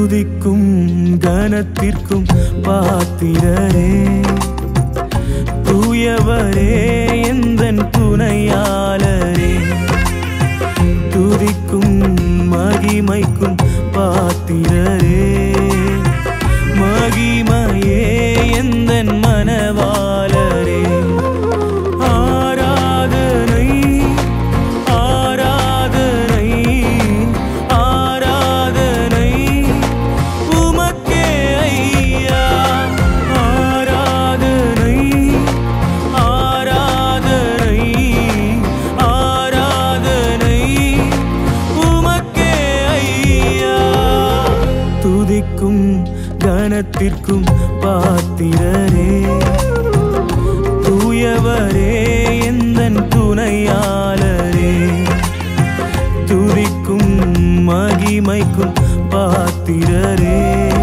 துதிக்கும் கனத்திற்கும் பாத்திரரே தூயவரே எந்தன் துணையாளரே துதிக்கும் மகிமைக்கும் பாத்திரரே மகிமையே எந்தன் மனவாளரே ஆராதனை ஆராதனை ஆராதனை உமக்கே ஐயா ஆராதனை ஆராதனை ஆராதனை உமக்கே ஐயா துதிக்கும் கனத்திற்கும் பாத்திரரே தூயவரே எந்தன் துணையாளரே துதிக்கும் மகிமைக்கும் பாத்திரரே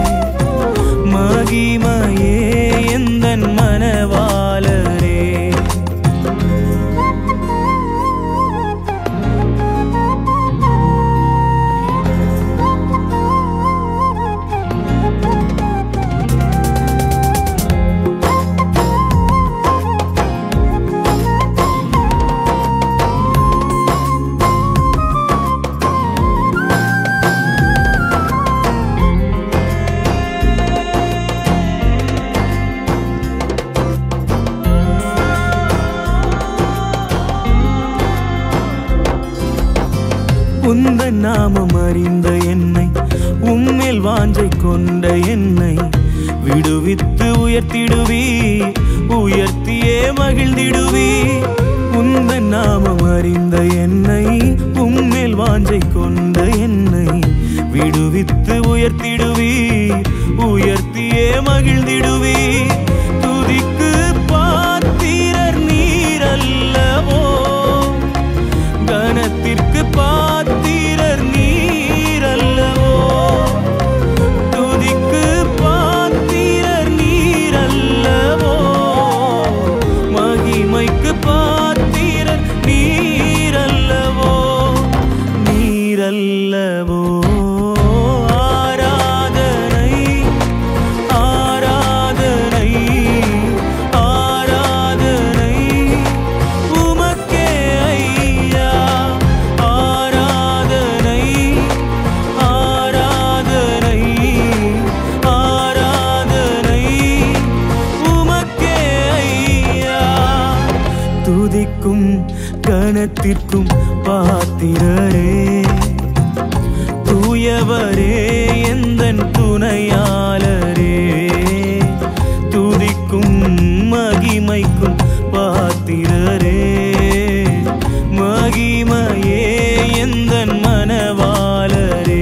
மகிமையே எந்தன் மனவாளரே உந்தன் நாமம் அறிந்த என்னை உம்மேல் வாஞ்சை கொண்ட என்னை விடுவித்து உயர்த்திடுவி உயர்த்தியே மகிழ்ந்திடுவி உந்தன் நாமம் அறிந்த என்னை உம்மேல் வாஞ்சை கொண்ட என்னை விடுவித்து உயர்த்திடுவி உயர்த்தியே மகிழ்ந்திடுவி துதிக்கு பாத்திரர் நீரல்லவோ கனத்திற்கு பாத்திரர் நீரல்லவோ துதிக்கு பாத்திரர் நீரல்லவோ மகிமைக்கு பாத்திரர் நீரல்லவோ நீரல்லவோ ஆராதனை ஆராதனை ஆராதனை உமக்கே ஐயா ஆராதனை ஆராதனை ஆராதனை உமக்கே ஐயா துதிக்கும் கனத்திற்கும் பாத்திரரே தூயவரே எந்தன் துணையாளரே துதிக்கும் மகிமைக்கும் பாத்திரரே மகிமையே எந்தன் மனவாளரே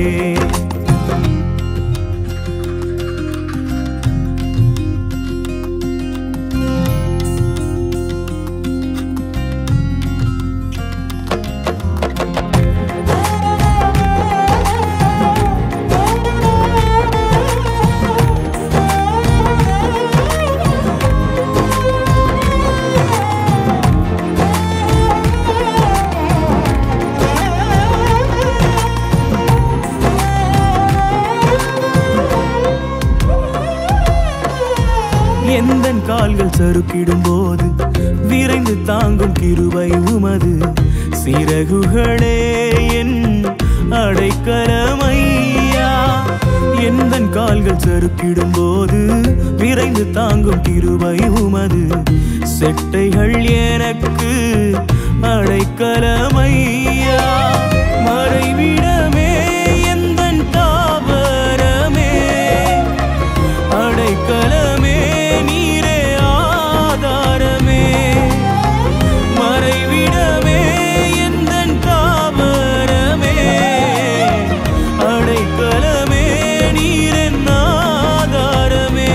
எந்தன் கால்கள் சறுக்கிடும் போது விரைந்து தாங்கும் கிருபை உமது சிறகுகளே என் அடைக்கலமையா எந்தன் கால்கள் சறுக்கிடும் போது விரைந்து தாங்கும் கிருபை உமது செட்டைகள் எனக்கு அடைக்கலமையா மறைவிடமே எந்தன் தாவரமே அடைக்கலமே நீரே ஆதாரமே மறைவிடமே எந்தன் தாவரமே அடைக்கலமே நீரென் ஆதாரமே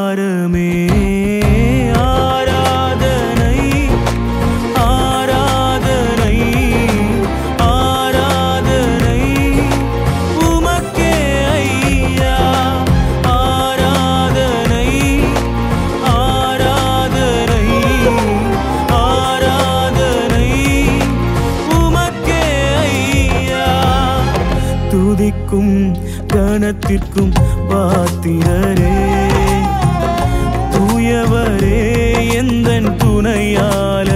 ஆதாரமே ஆராதனை ஆராதனை துதிக்கும் கனத்திற்கும் பாத்திரரே தூயவரே எந்தன் துணையாளரே